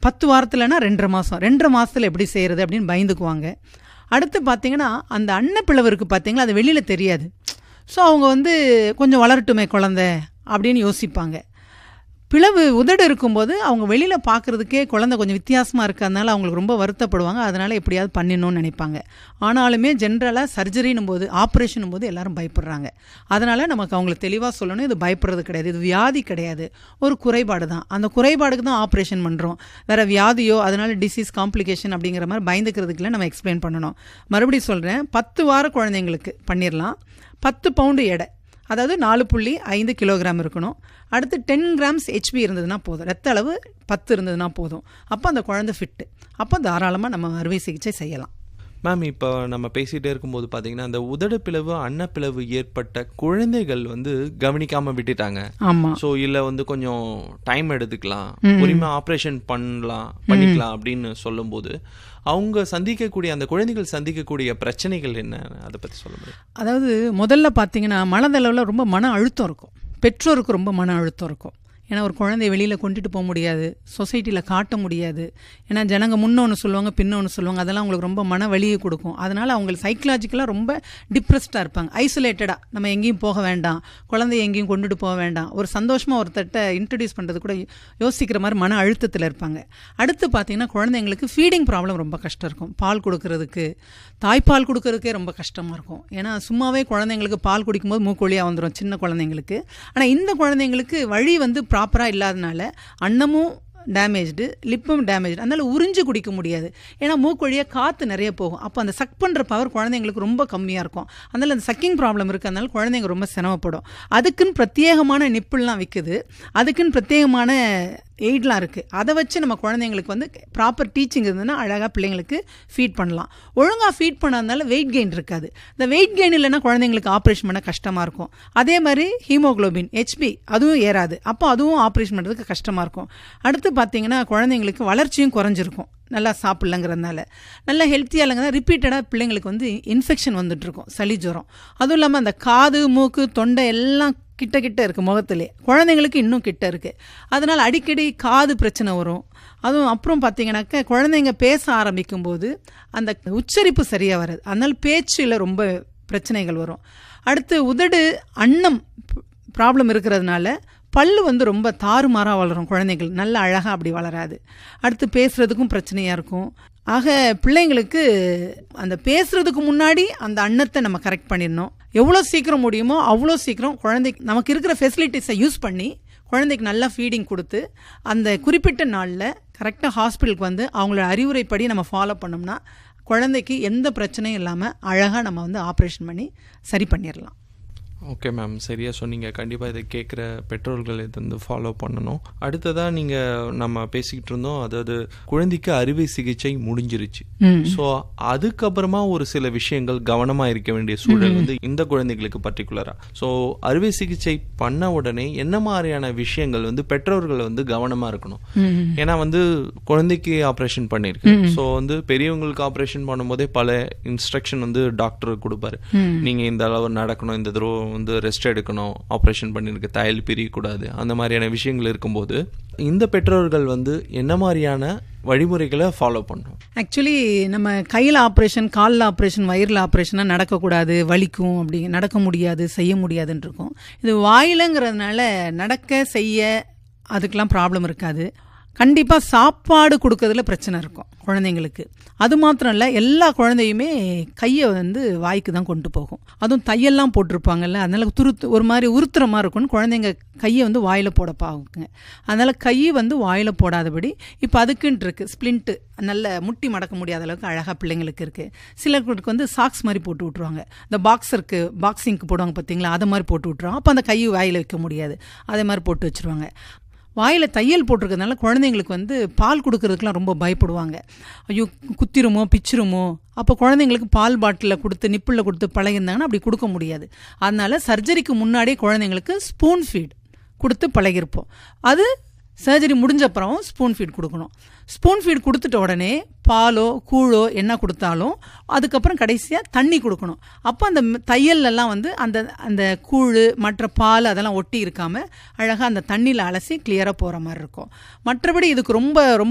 பத்து வாரத்தில்னா ரெண்டரை மாதம் ரெண்டரை மாதத்தில் எப்படி செய்கிறது அப்படின்னு பயந்துக்குவாங்க அடுத்து பார்த்தீங்கன்னா அந்த அன்னப்பிளவு இருக்குது பார்த்தீங்களா அது வெளியில் தெரியாது ஸோ அவங்க வந்து கொஞ்சம் வளரட்டுமே குழந்தை அப்படின்னு யோசிப்பாங்க பிளவு உதடு இருக்கும்போது அவங்க வெளியில் பார்க்குறதுக்கே குழந்தை கொஞ்சம் வித்தியாசமாக இருக்கிறதுனால அவங்களுக்கு ரொம்ப வருத்தப்படுவாங்க அதனால் எப்படியாவது பண்ணிடணும்னு நினைப்பாங்க ஆனாலுமே ஜென்ரலாக சர்ஜரினும் போது ஆப்ரேஷனும் போது எல்லாரும் பயப்படுறாங்க அதனால் நமக்கு அவங்களுக்கு தெளிவாக சொல்லணும் இது பயப்படுறது கிடையாது இது வியாதி கிடையாது ஒரு குறைபாடு தான் அந்த குறைபாடுக்கு தான் ஆப்ரேஷன் பண்ணுறோம் வேறு வியாதியோ அதனால் டிசீஸ் காம்ப்ளிகேஷன் அப்படிங்கிற மாதிரி பயந்துக்கிறதுக்குள்ள நம்ம எக்ஸ்பிளைன் பண்ணணும் மறுபடியும் சொல்கிறேன் பத்து வார குழந்தைங்களுக்கு பண்ணிடலாம் பத்து பவுண்டு எடை அதாவது நாலு புள்ளி ஐந்து கிலோகிராம் இருக்கணும் அடுத்து டென் கிராம்ஸ் ஹெச்பி இருந்ததுன்னா போதும் ரத்த அளவு பத்து இருந்ததுன்னா போதும் அப்போ அந்த குழந்தை ஃபிட்டு அப்போ தாராளமாக நம்ம அறுவை சிகிச்சை செய்யலாம் மேம் இப்போ நம்ம பேசிகிட்டே இருக்கும்போது பார்த்தீங்கன்னா அந்த உதடுப்பிளவு அன்னப்பிளவு ஏற்பட்ட குழந்தைகள் வந்து கவனிக்காம விட்டுட்டாங்க ஆமாம் ஸோ இல்லை வந்து கொஞ்சம் டைம் எடுத்துக்கலாம் பொறுமை ஆப்ரேஷன் பண்ணலாம் பண்ணிக்கலாம் அப்படின்னு சொல்லும்போது அவங்க சந்திக்கக்கூடிய அந்த குழந்தைகள் சந்திக்கக்கூடிய பிரச்சனைகள் என்ன அதை பற்றி சொல்ல முடியும் அதாவது முதல்ல பார்த்தீங்கன்னா மனதளவில் ரொம்ப மன அழுத்தம் இருக்கும் பெற்றோருக்கு ரொம்ப மன அழுத்தம் இருக்கும் ஏன்னா ஒரு குழந்தைய வெளியில் கொண்டுட்டு போக முடியாது சொசைட்டியில் காட்ட முடியாது ஏன்னா ஜனங்க முன்னொன்று சொல்லுவாங்க பின்னொன்று சொல்லுவாங்க அதெல்லாம் அவங்களுக்கு ரொம்ப மன வலியை கொடுக்கும் அதனால் அவங்க சைக்கலாஜிக்கலாக ரொம்ப டிப்ரெஸ்டாக இருப்பாங்க ஐசோலேட்டடாக நம்ம எங்கேயும் போக வேண்டாம் குழந்தைய எங்கேயும் கொண்டுட்டு போக வேண்டாம் ஒரு சந்தோஷமாக ஒருத்தட்ட இன்ட்ரடியூஸ் பண்ணுறது கூட யோசிக்கிற மாதிரி மன அழுத்தத்தில் இருப்பாங்க அடுத்து பார்த்தீங்கன்னா குழந்தைங்களுக்கு ஃபீடிங் ப்ராப்ளம் ரொம்ப கஷ்டம் இருக்கும் பால் கொடுக்கறதுக்கு தாய்ப்பால் கொடுக்கறதுக்கே ரொம்ப கஷ்டமாக இருக்கும் ஏன்னா சும்மாவே குழந்தைங்களுக்கு பால் குடிக்கும்போது மூக்கொழியாக வந்துடும் சின்ன குழந்தைங்களுக்கு ஆனால் இந்த குழந்தைங்களுக்கு வழி வந்து ப்ராப்பராக இல்லாதனால அன்னமும் டேமேஜ்டு லிப்பும் டேமேஜ் அதனால் உறிஞ்சு குடிக்க முடியாது ஏன்னா மூக்கொழியாக காற்று நிறைய போகும் அப்போ அந்த சக் பண்ணுற பவர் குழந்தைங்களுக்கு ரொம்ப கம்மியாக இருக்கும் அதனால் அந்த சக்கிங் ப்ராப்ளம் இருக்குது அதனால குழந்தைங்க ரொம்ப சிரமப்படும் அதுக்குன்னு பிரத்யேகமான நிப்பிள்லாம் விற்குது அதுக்குன்னு பிரத்யேகமான எய்ட்லாம் இருக்குது அதை வச்சு நம்ம குழந்தைங்களுக்கு வந்து ப்ராப்பர் டீச்சிங் இருந்ததுன்னா அழகாக பிள்ளைங்களுக்கு ஃபீட் பண்ணலாம் ஒழுங்காக ஃபீட் பண்ணாதனால வெயிட் கெயின் இருக்காது இந்த வெயிட் கெயின் இல்லைன்னா குழந்தைங்களுக்கு ஆப்ரேஷன் பண்ண கஷ்டமாக இருக்கும் அதே மாதிரி ஹீமோக்ளோபின் ஹெச்பி அதுவும் ஏறாது அப்போ அதுவும் ஆப்ரேஷன் பண்ணுறதுக்கு கஷ்டமாக இருக்கும் அடுத்து பார்த்தீங்கன்னா குழந்தைங்களுக்கு வளர்ச்சியும் குறைஞ்சிருக்கும் நல்லா சாப்பிட்லங்கிறதுனால நல்லா ஹெல்த்தியாக இல்லைங்க ரிப்பீட்டடாக பிள்ளைங்களுக்கு வந்து இன்ஃபெக்ஷன் வந்துட்டுருக்கும் சளி ஜுரம் அதுவும் இல்லாமல் அந்த காது மூக்கு தொண்டை எல்லாம் கிட்ட கிட்ட இருக்குது முகத்திலே குழந்தைங்களுக்கு இன்னும் கிட்ட இருக்குது அதனால் அடிக்கடி காது பிரச்சனை வரும் அதுவும் அப்புறம் பார்த்தீங்கன்னாக்க குழந்தைங்க பேச ஆரம்பிக்கும் போது அந்த உச்சரிப்பு சரியாக வராது அதனால் பேச்சில் ரொம்ப பிரச்சனைகள் வரும் அடுத்து உதடு அன்னம் ப்ராப்ளம் இருக்கிறதுனால பல்லு வந்து ரொம்ப தாறுமாறாக வளரும் குழந்தைகள் நல்ல அழகாக அப்படி வளராது அடுத்து பேசுகிறதுக்கும் பிரச்சனையாக இருக்கும் ஆக பிள்ளைங்களுக்கு அந்த பேசுறதுக்கு முன்னாடி அந்த அன்னத்தை நம்ம கரெக்ட் பண்ணிடணும் எவ்வளோ சீக்கிரம் முடியுமோ அவ்வளோ சீக்கிரம் குழந்தைக்கு நமக்கு இருக்கிற ஃபெசிலிட்டிஸை யூஸ் பண்ணி குழந்தைக்கு நல்லா ஃபீடிங் கொடுத்து அந்த குறிப்பிட்ட நாளில் கரெக்டாக ஹாஸ்பிட்டலுக்கு வந்து அவங்களோட அறிவுரைப்படி நம்ம ஃபாலோ பண்ணோம்னா குழந்தைக்கு எந்த பிரச்சனையும் இல்லாமல் அழகாக நம்ம வந்து ஆப்ரேஷன் பண்ணி சரி பண்ணிடலாம் ஓகே மேம் சரியாக சொன்னீங்க கண்டிப்பாக இதை கேட்குற பெற்றோர்கள் இதை வந்து ஃபாலோ பண்ணணும் அடுத்ததாக நீங்கள் நம்ம பேசிக்கிட்டு இருந்தோம் அதாவது குழந்தைக்கு அறுவை சிகிச்சை முடிஞ்சிருச்சு ஸோ அதுக்கப்புறமா ஒரு சில விஷயங்கள் கவனமாக இருக்க வேண்டிய சூழல் வந்து இந்த குழந்தைகளுக்கு பர்டிகுலராக ஸோ அறுவை சிகிச்சை பண்ண உடனே என்ன மாதிரியான விஷயங்கள் வந்து பெற்றோர்கள் வந்து கவனமாக இருக்கணும் ஏன்னா வந்து குழந்தைக்கு ஆப்ரேஷன் பண்ணியிருக்கு ஸோ வந்து பெரியவங்களுக்கு ஆப்ரேஷன் பண்ணும்போதே பல இன்ஸ்ட்ரக்ஷன் வந்து டாக்டர் கொடுப்பாரு நீங்கள் இந்த அளவு நடக்கணும் இந்த தடவை வந்து ரெஸ்ட் எடுக்கணும் ஆப்ரேஷன் பண்ணிருக்கு தையல் பிரியக்கூடாது அந்த மாதிரியான விஷயங்கள் இருக்கும்போது இந்த பெற்றோர்கள் வந்து என்ன மாதிரியான வழிமுறைகளை ஃபாலோ பண்ணணும் ஆக்சுவலி நம்ம கையில் ஆப்ரேஷன் காலில் ஆப்ரேஷன் வயிறில் ஆப்ரேஷனாக நடக்கக்கூடாது வலிக்கும் அப்படி நடக்க முடியாது செய்ய முடியாதுன்னு இருக்கும் இது வாயிலங்கிறதுனால நடக்க செய்ய அதுக்கெலாம் ப்ராப்ளம் இருக்காது கண்டிப்பாக சாப்பாடு கொடுக்கறதுல பிரச்சனை இருக்கும் குழந்தைங்களுக்கு அது மாத்திரம் இல்லை எல்லா குழந்தையுமே கையை வந்து வாய்க்கு தான் கொண்டு போகும் அதுவும் தையெல்லாம் போட்டிருப்பாங்கல்ல அதனால துருத்து ஒரு மாதிரி உறுத்துற மாதிரி இருக்கும்னு குழந்தைங்க கையை வந்து வாயில் போட பாக்குங்க அதனால் கை வந்து வாயில் போடாதபடி இப்போ அதுக்குன்ட்டு இருக்குது ஸ்ப்ளிண்ட்டு நல்ல முட்டி மடக்க முடியாத அளவுக்கு அழகாக பிள்ளைங்களுக்கு இருக்குது சிலருக்கு வந்து சாக்ஸ் மாதிரி போட்டு விட்ருவாங்க இந்த பாக்ஸருக்கு பாக்ஸிங்க்கு போடுவாங்க பார்த்தீங்களா அதை மாதிரி போட்டு விட்ருவாங்க அப்போ அந்த கையை வாயில் வைக்க முடியாது அதே மாதிரி போட்டு வச்சுருவாங்க வாயில் தையல் போட்டிருக்கிறதுனால குழந்தைங்களுக்கு வந்து பால் கொடுக்கறதுக்குலாம் ரொம்ப பயப்படுவாங்க ஐயோ குத்திருமோ பிச்சிருமோ அப்போ குழந்தைங்களுக்கு பால் பாட்டிலில் கொடுத்து நிப்பிளில் கொடுத்து பழகிருந்தாங்கன்னா அப்படி கொடுக்க முடியாது அதனால சர்ஜரிக்கு முன்னாடியே குழந்தைங்களுக்கு ஸ்பூன் ஃபீட் கொடுத்து பழகிருப்போம் அது சர்ஜரி முடிஞ்ச அப்புறம் ஸ்பூன் ஃபீட் கொடுக்கணும் ஸ்பூன் ஃபீட் கொடுத்துட்ட உடனே பாலோ கூழோ என்ன கொடுத்தாலும் அதுக்கப்புறம் கடைசியாக தண்ணி கொடுக்கணும் அப்போ அந்த தையல்லாம் வந்து அந்த அந்த கூழ் மற்ற பால் அதெல்லாம் ஒட்டி இருக்காமல் அழகாக அந்த தண்ணியில் அலசி கிளியராக போகிற மாதிரி இருக்கும் மற்றபடி இதுக்கு ரொம்ப ரொம்ப